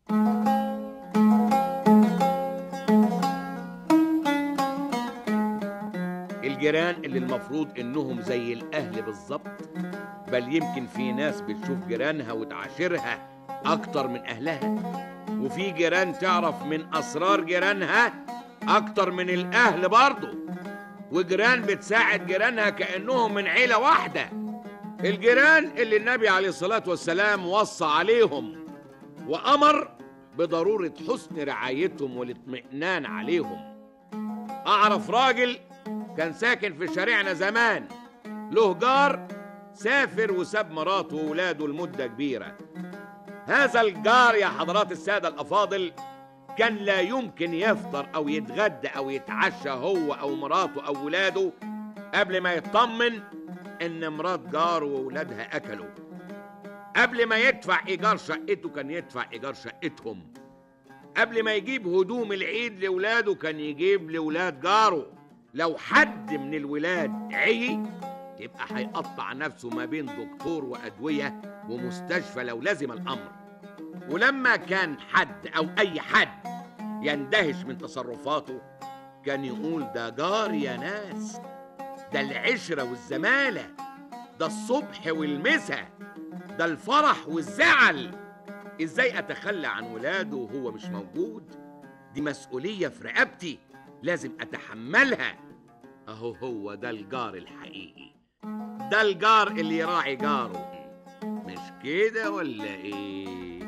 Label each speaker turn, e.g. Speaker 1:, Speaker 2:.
Speaker 1: الجيران اللي المفروض انهم زي الاهل بالظبط بل يمكن في ناس بتشوف جيرانها وتعاشرها اكتر من اهلها وفي جيران تعرف من اسرار جيرانها اكتر من الاهل برضه وجيران بتساعد جيرانها كانهم من عيله واحده الجيران اللي النبي عليه الصلاه والسلام وصى عليهم وامر بضروره حسن رعايتهم والاطمئنان عليهم اعرف راجل كان ساكن في شارعنا زمان له جار سافر وساب مراته وولاده لمدة كبيرة هذا الجار يا حضرات السادة الأفاضل كان لا يمكن يفطر أو يتغدى أو يتعشى هو أو مراته أو ولاده قبل ما يطمن إن مرات جاره وولادها أكلوا قبل ما يدفع إيجار شقته كان يدفع إيجار شقتهم قبل ما يجيب هدوم العيد لولاده كان يجيب لولاد جاره لو حد من الولاد عي يبقى هيقطع نفسه ما بين دكتور وأدوية ومستشفى لو لزم الأمر ولما كان حد أو أي حد يندهش من تصرفاته كان يقول ده جار يا ناس ده العشرة والزمالة ده الصبح والمساء ده الفرح والزعل ازاي اتخلى عن ولاده وهو مش موجود دي مسؤولية في رقبتي لازم اتحملها اهو هو ده الجار الحقيقي ده الجار اللي يراعي جاره مش كده ولا ايه